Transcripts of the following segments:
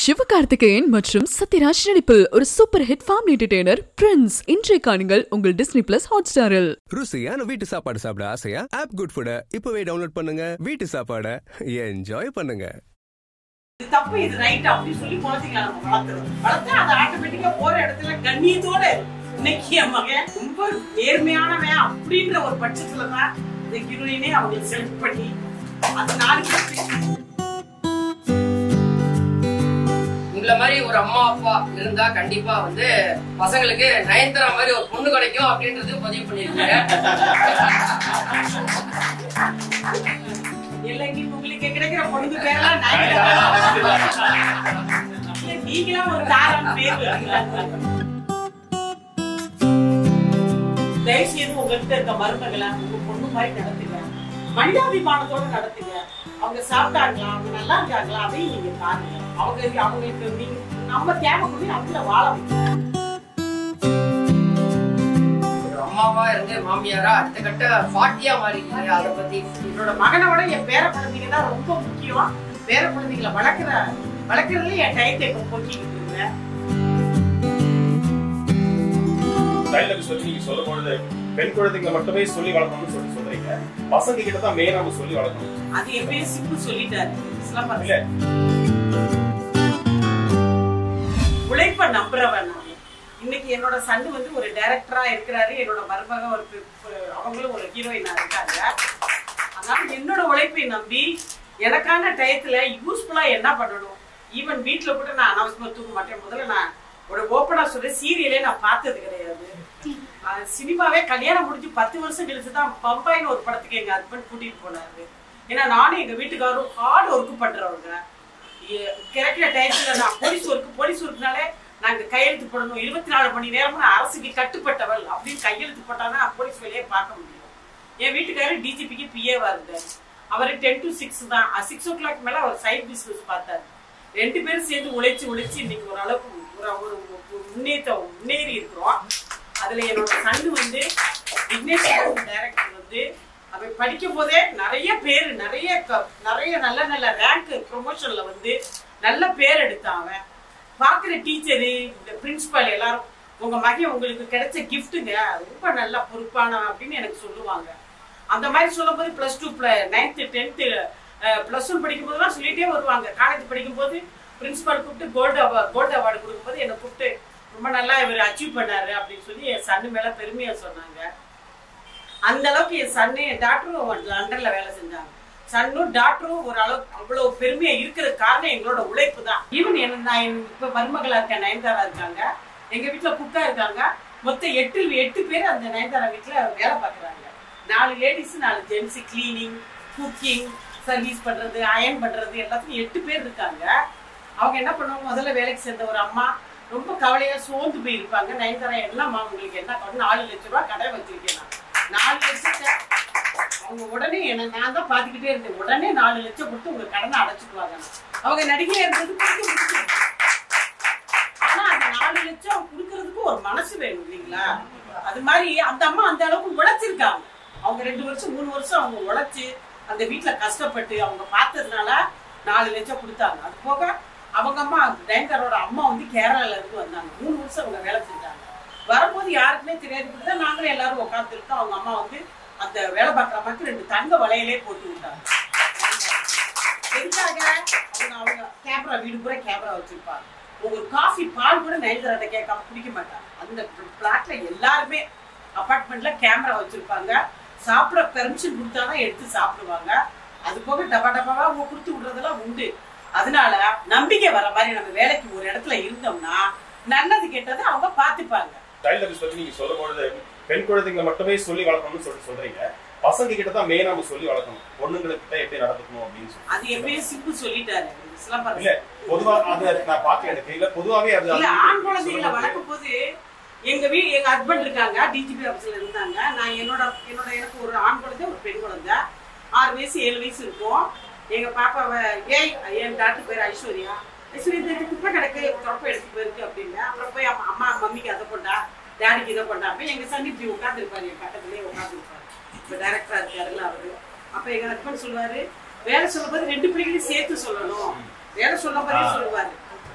சிவகார்த்திகேயன் மற்றும் சத்யராஜ் நடிப்பில் ஒரு super hit family entertainer Prince இன்றைய காணுங்கள் உங்கள் டிஸ்னி பிளஸ் ஹாட் ஸ்டாரில் ருசியான வீட்டு சாப்பாடு சாப்பிட ஆசையா ஆப் குட் ஃபுட இப்பவே டவுன்லோட் பண்ணுங்க வீட்டு சாப்பாட என்ஜாய் பண்ணுங்க இது தப்பு இது ரைட் அப்படின்னு சொல்லி குழந்தைங்களை நம்ம வளர்த்துறோம் வளர்த்தா அது ஆட்டோமேட்டிக்கா போற இடத்துல கண்ணியத்தோட இன்னைக்கு என் மகன் ரொம்ப நேர்மையானவன் அப்படின்ற ஒரு பட்சத்துல தான் இந்த ஹீரோயினே அவங்களுக்கு செலக்ட் பண்ணி அந்த நாலு பேருக்கு உங்களை மாதிரி ஒரு அம்மா அப்பா இருந்தா கண்டிப்பா வந்து பசங்களுக்கு நயன்தாரா மாதிரி ஒரு பொண்ணு கிடைக்கும் அப்படின்றது பதிவு பண்ணிருக்காங்க இல்லைங்க உங்களுக்கு கிடைக்கிற பொழுது பேரெல்லாம் நான் நீங்களா ஒரு தாராள பேர் தயவு செய்து உங்ககிட்ட இருக்க மருமகளை உங்க பொண்ணு மாதிரி நடத்துங்க மனிதாபிமானத்தோட நடத்துங்க அவங்க சாப்பிட்டாங்களா அவங்க நல்லா இருக்காங்களா அதையும் நீங்க பாருங்க அவங்க அவங்களுக்கு நீங்க நம்ம தேவைப்படி அவங்கள வாழ வைக்கணும் ஒரு அம்மாவா இருந்து மாமியாரா அடுத்த கட்ட பாட்டியா மாறிக்கீங்க அதை பத்தி என்னோட மகனை விட என் பேர குழந்தைங்க தான் ரொம்ப முக்கியம் பேர குழந்தைகளை வளர்க்குற வளர்க்குறதுல என் டயத்தை இப்போ போக்கிக்கிட்டு இருக்கேன் டைலர் சொல்லி நீங்க சொல்லும் பொழுது பெண் குழந்தைங்களை மட்டுமே சொல்லி வளர்க்கணும்னு சொல்லி சொல்றீங்க பசங்க கிட்ட தான் மெயினா நம்ம சொல்லி வளர்க்கணும் அது எப்பயும் சிம்பு சொல்லிட்டாரு சிலம்பரம் இல்ல உழைப்ப நம்புறவன் நான் இன்னைக்கு என்னோட சன்னு வந்து ஒரு டைரக்டரா இருக்கிறாரு என்னோட மருமக ஒரு பி- பி- அவங்களும் ஒரு ஹீரோயினா இருக்காங்க அதனால என்னோட உழைப்பை நம்பி எனக்கான டயத்துல யூஸ்ஃபுல்லா என்ன பண்ணணும் ஈவன் வீட்ல கூட நான் அனாவசியமா தூக்க மாட்டேன் முதல்ல நான் ஒரு ஓப்பனா சொல்ற சீரியலே நான் பார்த்தது கிடையாது ஆஹ் சினிமாவே கல்யாணம் முடிஞ்சு பத்து வருஷம் கழிச்சு தான் பம்பாயின்னு ஒரு படத்துக்கு எங்க ஹஸ்பண்ட் கூட்டிட்டு போனாரு ஏன்னா நானும் எங்க வீட்டுக்காரரும் ஹார்ட் ஒர்க் பண்றவங்க எ- கிடைக்கிற டயத்துல நான் போலீஸ் ஒர்க் போலீஸ் ஒர்க்னாலே நாங்க கையெழுத்து போடணும் இருபத்தி நாலு மணி நேரமும் நான் அரசுக்கு கட்டுப்பட்டவள் அப்படின்னு கையெழுத்து போட்டாதான் நான் போலீஸ் வேலையே பார்க்க முடியும் என் வீட்டுக்காரர் டிஜிபிக்கு பிஏவா இருந்தார் அவர் டென் டு சிக்ஸ் தான் சிக்ஸ் ஓ கிளாக் மேல அவர் சைட் பிசினஸ் பார்த்தாரு ரெண்டு பேரும் சேர்ந்து உழைச்சு உழைச்சு இன்னைக்கு ஒரு அளவுக்கு ஒரு ஒரு ஒரு முன்னேற்றம் முன்னேறி இருக்கிறோம் அதுல என்னோட சன்னு வந்து விக்னேஷ் டைரக்டர் வந்து அவன் படிக்கும் போதே நிறைய பேர் நிறைய க- நிறைய நல்ல நல்ல ரேங்க் ப்ரொமோஷன்ல வந்து நல்ல பேர் எடுத்தான் அவன் பாக்குற டீச்சரு இந்த பிரின்சிபால் எல்லாரும் உங்க மகன் உங்களுக்கு கிடைச்ச கிஃப்ட்டுங்க ரொம்ப நல்ல பொறுப்பான அப்படின்னு எனக்கு சொல்லுவாங்க அந்த மாதிரி சொல்லும்போது plus two ninth tenth plus one படிக்கும் போதெல்லாம் சொல்லிட்டே வருவாங்க காலேஜ் படிக்கும்போது பிரின்சிபால் கூப்பிட்டு கோல்டு அவார்டு கோல்டு அவார்டு கொடுக்கும்போது என்னை கூப்பிட்டு ரொம்ப நல்லா இவர் அச்சீவ் பண்ணாரு அப்படின்னு சொல்லி என் சன்னு மேல பெருமையா சொன்னாங்க அந்த அளவுக்கு என் சன்னு என் டாக்டரும் லண்டன்ல வேலை செஞ்சாங்க சன்னும் டாக்டரும் ஒரு அளவுக்கு அவ்வளவு பெருமையா இருக்கிறது காரணம் எங்களோட உழைப்பு தான் ஈவன் என்ன நான் என் இப்ப மருமகளா இருக்கேன் நயன்தாரா இருக்காங்க எங்க வீட்டுல குக்கா இருக்காங்க மொத்தம் எட்டு எட்டு பேர் அந்த நயன்தாரா வீட்டுல வேலை பார்க்கறாங்க நாலு லேடிஸ் நாலு ஜென்ஸ் கிளீனிங் குக்கிங் சர்வீஸ் பண்றது அயன் பண்றது எல்லாத்துக்கும் எட்டு பேர் இருக்காங்க அவங்க என்ன பண்ணுவாங்க முதல்ல வேலைக்கு சேர்ந்த ஒரு அம்மா ரொம்ப கவலையா சோர்ந்து போய் இருப்பாங்க நயன்தாரா என்னம்மா உங்களுக்கு என்ன கடன் நாலு லட்ச ரூபாய் கடை வச்சிருக்கேன் நான் நாலு லட்சத்தை அவங்க உடனே என்ன நான் தான் பாத்துக்கிட்டே இருந்தேன் உடனே நாலு லட்சம் கொடுத்து உங்க கடனை அடைச்சிக்குவாங்க அவங்க நடிகையா இருந்தது கொடுக்க முடியும் ஆனா அந்த நாலு லட்சம் கொடுக்கறதுக்கு ஒரு மனசு வேணும் இல்லைங்களா அது மாதிரி அந்த அம்மா அந்த அளவுக்கு உழைச்சிருக்காங்க அவங்க ரெண்டு வருஷம் மூணு வருஷம் அவங்க உழைச்சு அந்த வீட்டுல கஷ்டப்பட்டு அவங்க பார்த்ததுனால நாலு லட்சம் கொடுத்தாங்க அது போக அவங்க அம்மா டயங்கரோட அம்மா வந்து கேரளால இருந்து வந்தாங்க மூணு வருஷம் அவங்க வேலை செஞ்சாங்க வரும்போது யாருக்குமே தெரியாது தான் நாங்களும் எல்லாரும் உட்காந்துருக்கோம் அவங்க அம்மா வந்து அந்த வேலை பார்க்குற மாதிரி ரெண்டு தங்க வளையலே போட்டு விட்டாங்க எதுக்காக அவங்க அவங்க கேமரா வீடு பூரா கேமரா வச்சிருப்பாங்க ஒரு காஃபி பால் கூட நயன்தாராட்ட கேட்காம குடிக்க மாட்டாங்க அந்த பிளாட்ல எல்லாருமே அபார்ட்மெண்ட்ல கேமரா வச்சிருப்பாங்க சாப்பிட பெர்மிஷன் கொடுத்தாதான் எடுத்து சாப்பிடுவாங்க அது போக டபா டபாவா அவங்க கொடுத்து விடுறதெல்லாம் உண்டு அதனால நம்பிக்கை வர மாதிரி நம்ம வேலைக்கு ஒரு இடத்துல இருந்தோம்னா நல்லது கெட்டது அவங்க பார்த்துப்பாங்க டைலர் சொல்லி நீங்க சொல்லும் பொழுது பெண் குழந்தைங்களை மட்டுமே சொல்லி வளர்க்கணும்னு சொல்லி சொல்றீங்க பசங்க கிட்ட தான் மெயினா நம்ம சொல்லி வளர்க்கணும் பொண்ணுங்களுக்கு எப்படி நடந்துக்கணும் அப்படின்னு சொல்லி அது எப்பயும் சிம்பு சொல்லிட்டாரு சிலம்பரம் இல்ல பொதுவா அது நான் பாக்க எனக்கு இல்ல பொதுவாவே அது இல்ல அது ஆண் குழந்தைகளை சொல்லும் பொழுது- வளர்க்கும் போது எங்க வீ எங்க ஹஸ்பண்ட் இருக்காங்க டிஜிபி ஆபீஸ்ல இருந்தாங்க நான் என்னோட என்னோட எனக்கு ஒரு ஆண் குழந்தை ஒரு பெண் குழந்தை ஆறு வயசு ஏழு வயசு இருக்கும் எங்க பாப்பாவை ஏய் என் டாக்டர் பேர் ஐஸ்வர்யா ஐஸ்வர்யா இந்த குப்பை கிடக்கு தொடப்ப எடுத்து போயிருக்கு அப்படின்னு அப்புறம் போய் அம்மா அம்மா மம்மிக்கு அதை கொண்டா டேடிக்கு இதை கொண்டா அப்ப எங்க சன் இப்படி உட்காந்துருப்பாரு என் பக்கத்துலயே உட்காந்துருப்பாரு இப்ப டைரக்டரா இருக்காருல்ல அவரு அப்ப எங்க ஹஸ்பண்ட் சொல்லுவாரு வேலை சொல்லும் போது ரெண்டு பிள்ளைகளையும் சேர்த்து சொல்லணும் வேலை சொல்லும் போதே சொல்லுவாரு அது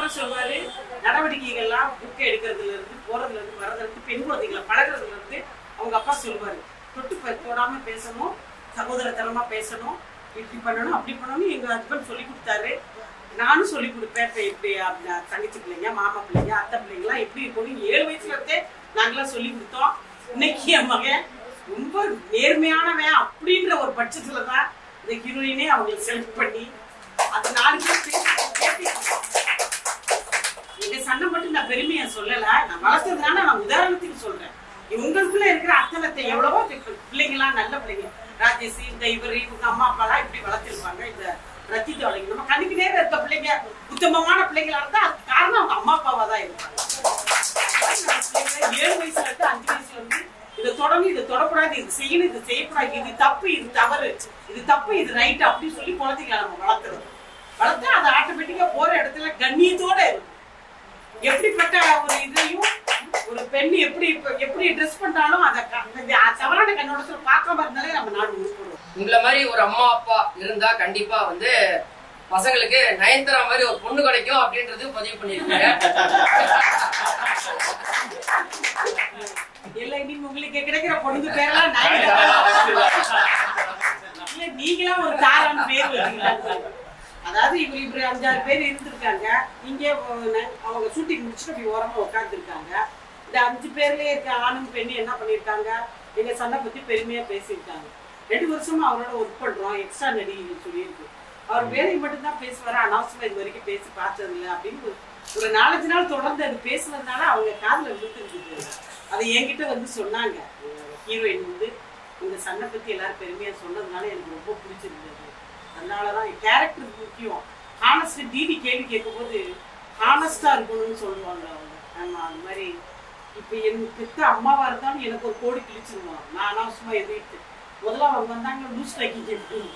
அப்பா சொல்வாரு நடவடிக்கைகள்லாம் புக்கை எடுக்கிறதுல இருந்து போறதுல இருந்து வர்றதுல இருந்து பெண் குழந்தைகளை பழகுறதுல இருந்து அவங்க அப்பா சொல்வாரு தொட்டு ப- தொடாம பேசணும் சகோதரத்தனமா பேசணும் இப்படி பண்ணணும் அப்படி பண்ணணும் எங்க ஹஸ்பண்ட் சொல்லி கொடுத்தாரு நானும் சொல்லி கொடுப்பேன் இப்ப இப்படி அப்படி தங்கச்சி பிள்ளைங்க மாமா பிள்ளைங்க அத்தை பிள்ளைங்கலாம் எப்படி இருக்கணும் ஏழு வயசுல இருந்தே நாங்களாம் சொல்லி கொடுத்தோம் இன்னைக்கு என் மகன் ரொம்ப நேர்மையானவன் அப்படின்ற ஒரு பட்சத்துல தான் இந்த ஹீரோயினே அவங்களுக்கு செலக்ட் பண்ணி அது நாலு பேர் பேசி- பேசியிருக்கோம். எங்க சண்டை மட்டும் நான் பெருமையா சொல்லல நான் வளர்த்ததுனால நான் உதாரணத்துக்கு சொல்றேன் உங்களுக்குள்ள இருக்கிற அத்தனத்தை எவ்வளவோ இப்ப பிள்ளைங்களாம் நல்ல பிள்ளைங்க ராஜேஷ் இந்த இவர் இவங்க அம்மா அப்பாலாம் இப்படி வளர்த்திருப்பாங்க இந்த ரத்தித்த வளைங்க நம்ம கண்ணுக்கு நேரம் இருக்க பிள்ளைங்க உத்தமமான பிள்ளைங்களா இருந்தா அதுக்கு காரணம் அவங்க அம்மா அப்பாவா தான் இருப்பாங்க பிள்ளைங்க ஏழு வயசுல இருந்து அஞ்சு வயசுல இருந்து இதை தொடர்ந்து இதை தொடக்கூடாது இது செய்யணும் இது செய்யக்கூடாது இது தப்பு இது தவறு இது தப்பு இது ரைட் அப்படின்னு சொல்லி குழந்தைங்களை நம்ம வளர்த்துறோம் வளர்த்தா அது ஆட்டோமேட்டிக்கா போற இடத்துல கண்ணியத்தோட இருக்கும் எப்படிப்பட்ட ஒரு இதையும் ஒரு பெண் எப்படி இப்ப- எப்படி ட்ரெஸ் பண்ணாலும் அதை க- அந்த தவறான கண்ணோட்டத்துல பார்க்காம இருந்தாலே நம்ம நாடு உருப்படுவோம் உங்களை மாதிரி ஒரு அம்மா அப்பா இருந்தா கண்டிப்பா வந்து பசங்களுக்கு நயன்தாரா மாதிரி ஒரு பொண்ணு கிடைக்கும் அப்படின்றது பதிவு பண்ணிருக்கீங்க இல்லை நீ உங்களுக்கு கிடைக்கிற பொண்ணுங்க பேரெல்லாம் நான் இல்ல நீங்களா ஒரு தாரான்னு பேர் வச்சுக்கலாம் அதாவது இவர் இப்படி அஞ்சாறு பேர் இருந்திருக்காங்க இங்க ஒ- அவங்க ஷூட்டிங் முடிச்சுட்டு அப்படி ஓரமா உட்காந்துருக்காங்க இந்த அஞ்சு பேர்லயே இருக்க ஆணும் பெண்ணும் என்ன பண்ணிருக்காங்க எங்க சண்டை பத்தி பெருமையா பேசியிருக்காங்க ரெண்டு வருஷமா அவரோட ஒர்க் பண்றோம் எக்ஸ்ட்ரா நடி சொல்லியிருக்கு அவர் வேலையை மட்டும்தான் பேசுவாரு அனாவசியமா இது வரைக்கும் பேசி பார்த்தது இல்லை அப்படின்னு ஒரு- ஒரு நாலஞ்சு நாள் தொடர்ந்து அது பேசுனதுனால அவங்க காதுல விழுத்துருக்குது அதை என்கிட்ட வந்து சொன்னாங்க ஹீரோயின் வந்து இந்த சண்டை பத்தி எல்லாரும் பெருமையா சொன்னதுனால எனக்கு ரொம்ப பிடிச்சிருந்தது அதனாலதான் கேரக்டர் முக்கியம் ஹானஸ்ட் டிடி கேள்வி கேட்கும்போது ஹானஸ்டா இருக்கணும்னு சொல்லுவாங்க அவங்க ஆமா அந்த மாதிரி இப்ப என் பெத்த அம்மாவா இருந்தாலும் எனக்கு ஒரு கோடி கிழிச்சிருவான் நான் அனாவசியமா எதிர்த்து முதல்ல அவங்க வந்தாங்க லூஸ் லைக்கிங்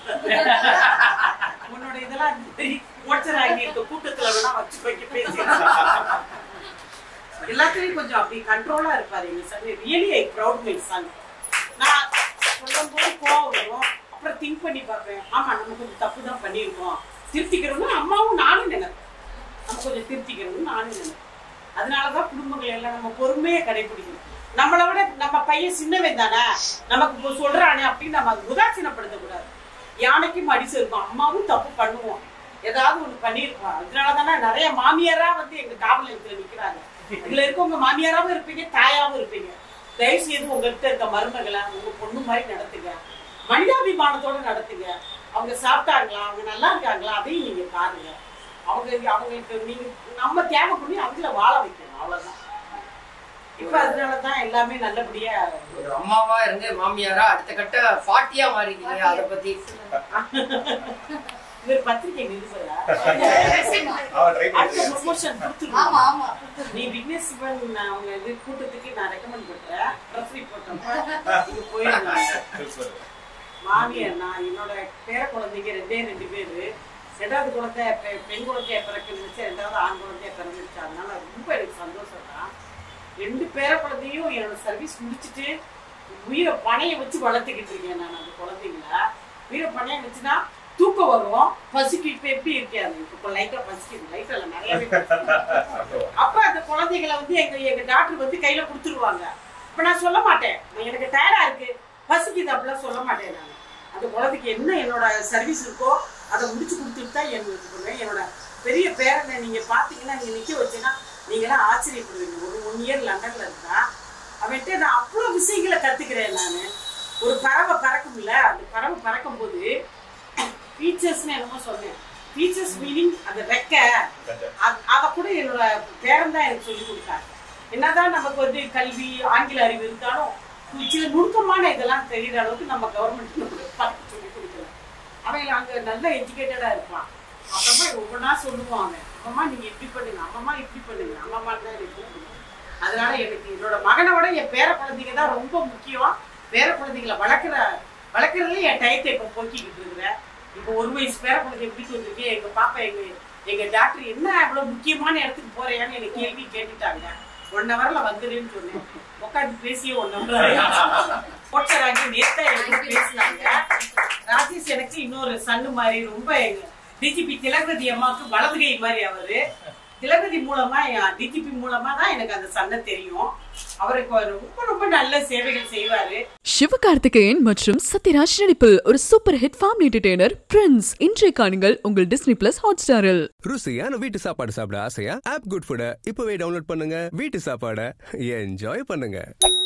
உன்னோட இதெல்லாம் மோச்சர் ஆகி இருக்க கூட்டத்துல வேணா வச்சு வைக்க பேசி எல்லாத்துலயும் கொஞ்சம் அப்படி கண்ட்ரோலா இருப்பாரு எங்க son really I proud my son நான் சொல்லும் போது கோவம் வரும் அப்புறம் திங்க் பண்ணி பார்ப்பேன் ஆமா நம்ம கொஞ்சம் தப்பு தான் பண்ணியிருக்கோம் திருத்திக்கிறோம்னு அம்மாவும் நானும் நினைப்பேன் நம்ம கொஞ்சம் திருத்திக்கிறோம்னு நானும் நினைப்பேன் அதனாலதான் குடும்பங்கள் எல்லாம் நம்ம பொறுமையை கடைபிடிக்கணும் நம்மளை விட நம்ம பையன் சின்னவன் தானே நமக்கு இப்போ சொல்றானே அப்படின்னு நம்ம அதை உதாசீனப்படுத்தக்கூடாது யானைக்கும் அடிசு இருக்கும் அம்மாவும் தப்பு பண்ணுவோம் ஏதாவது ஒண்ணு பண்ணியிருப்போம் அதனால தானே நிறைய மாமியாரா வந்து எங்க காவல் நிலையத்துல நிக்கிறாங்க இதுல இருக்கவங்க மாமியாராவும் இருப்பீங்க தாயாவும் இருப்பீங்க தயவு செய்து உங்ககிட்ட இருக்க மருமகளை உங்க பொண்ணு மாதிரி நடத்துங்க மனிதாபிமானத்தோட நடத்துங்க அவங்க சாப்பிட்டாங்களா அவங்க நல்லா இருக்காங்களா அதையும் நீங்க பாருங்க அவங்க அவங்களுக்கு நீங்க நம்ம தேவை பண்ணி அவங்கள வாழ வைக்கணும் அவ்வளவுதான் இப்ப அதனாலதான் எல்லாமே நல்லபடியா ஒரு அம்மாவா இருந்து மாமியாரா அடுத்த கட்ட பாட்டியா மாறிட்டீங்க அதை பத்தி இவர் பத்திரிகை நிருபரா அவன் ட்ரை அடுத்த பண்ணி ப்ரொமோஷன் ஆமா கொடுத்துருவோம் ஆமா நீ விக்னேஷ் சிவன் அவங்க இது கூட்டத்துக்கு நான் ரெக்கமெண்ட் பண்றேன் ப்ரெஸ் ரிப்போர்ட் இங்க போயிருந்தாங்க மாமியார் நான் என்னோட பேர குழந்தைங்க ரெண்டே ரெண்டு பேரு ரெண்டாவது குழந்தை பெ- பெண் குழந்தைய பிறக்குன்னு ரெண்டாவது ஆண் குழந்தைய பிறந்துச்சு அதனால ரொம்ப எனக்கு சந்தோஷம் தான் ரெண்டு பேர குழந்தையும் என்னோட சர்வீஸ் முடிச்சுட்டு உயிரை பணைய வச்சு வளர்த்துக்கிட்டு இருக்கேன் நான் அந்த குழந்தைங்கள உயிரை பணைய வச்சுனா தூக்கம் வரும் பசிக்கு இப்ப எப்படி இருக்காது இப்ப லைட்டா பசிக்குது லைட்டா இல்ல நிறையவே பசிக்குது. அப்ப அந்த குழந்தைகளை வந்து எங்க எங்க டாக்டர் வந்து கையில கொடுத்துருவாங்க இப்ப நான் சொல்ல மாட்டேன் நான் எனக்கு டயர்டா இருக்கு பசிக்குது அப்படிலாம் சொல்ல மாட்டேன் நான் அந்த குழந்தைக்கு என்ன என்னோட சர்வீஸ் இருக்கோ அதை முடிச்சு கொடுத்துட்டு தான் எனக்கு இது பண்ணுவேன் என்னோட பெரிய பேரனை நீங்க பாத்தீங்கன்னா நீங்க நிக்க வச்சீங்கன்னா நீங்களாம் ஆச்சரியப்படுவீங்க ஒரு ஒன் இயர் லண்டன்ல இருந்தா அவன்கிட்ட நான் அவ்வளவு விஷயங்களை கத்துக்கிறேன் நான் ஒரு பறவை பறக்கும்ல அந்த பறவை பறக்கும் போது ஃபீச்சர்ஸ்னு என்னமோ சொன்னேன் ஃபீச்சர்ஸ் மீனிங் அந்த ரெக்க அ- அத கூட என்னோட பேரன் தான் எனக்கு சொல்லி கொடுத்தாங்க என்னதான் நமக்கு வந்து கல்வி ஆங்கில அறிவு இருந்தாலும் சில நுணுக்கமான இதெல்லாம் தெரியுற அளவுக்கு நம்ம கவர்மெண்ட் பார்த்து சொல்லி கொடுக்கல அவன் அங்க நல்ல எஜுகேட்டடா இருப்பான் அப்புறமா ஒவ்வொன்றா சொல்லுவான் அவன் அம்மா நீங்க இப்படி பண்ணுங்க அம்மம்மா இப்படி பண்ணுங்க அம்மம்மா தான் எனக்கு கூப்பிடுங்க. அதனால எனக்கு என்னோட மகனை விட என் பேர குழந்தைங்க தான் ரொம்ப முக்கியம் பேர குழந்தைங்களை வளர்க்குற வளர்க்குறதுல என் டயத்தை இப்போ போக்கிக்கிட்டு இருக்கிறேன் இப்போ ஒரு வயசு பேர குழந்தை எப்படி வந்திருக்கேன் எங்க பாப்பா எங்க எங்க டாக்டர் என்ன இவ்வளவு முக்கியமான இடத்துக்கு போறேன்னு எனக்கு கேள்வி கேட்டுட்டாங்க ஒன் ஹவர்ல வந்துருன்னு சொன்னேன் உட்காந்து பேசியே ஒன் ஹவர் போச்சராகி நேத்தா எனக்கு பேசினாங்க ராஜேஷ் எனக்கு இன்னொரு சன்னு மாதிரி ரொம்ப எங்க டிஜிபி திலகவதி அம்மாவுக்கு வலதுகை மாதிரி அவரு திலகதி மூலமா டிஜிபி மூலமா தான் எனக்கு அந்த சண்டை தெரியும் அவருக்கு ஒரு ரொம்ப ரொம்ப நல்ல சேவைகள் செய்வாரு சிவகார்த்திகேயன் மற்றும் சத்யராஜ் நடிப்பில் ஒரு super hit family entertainer Prince இன்றைய காணுங்கள் உங்கள் டிஸ்னி பிளஸ் ஹாட் ஸ்டாரில் ருசியான வீட்டு சாப்பாடு சாப்பிட ஆசையா ஆப் குட் ஃபுட இப்பவே டவுன்லோட் பண்ணுங்க வீட்டு சாப்பாடை என்ஜாய் பண்ணுங்க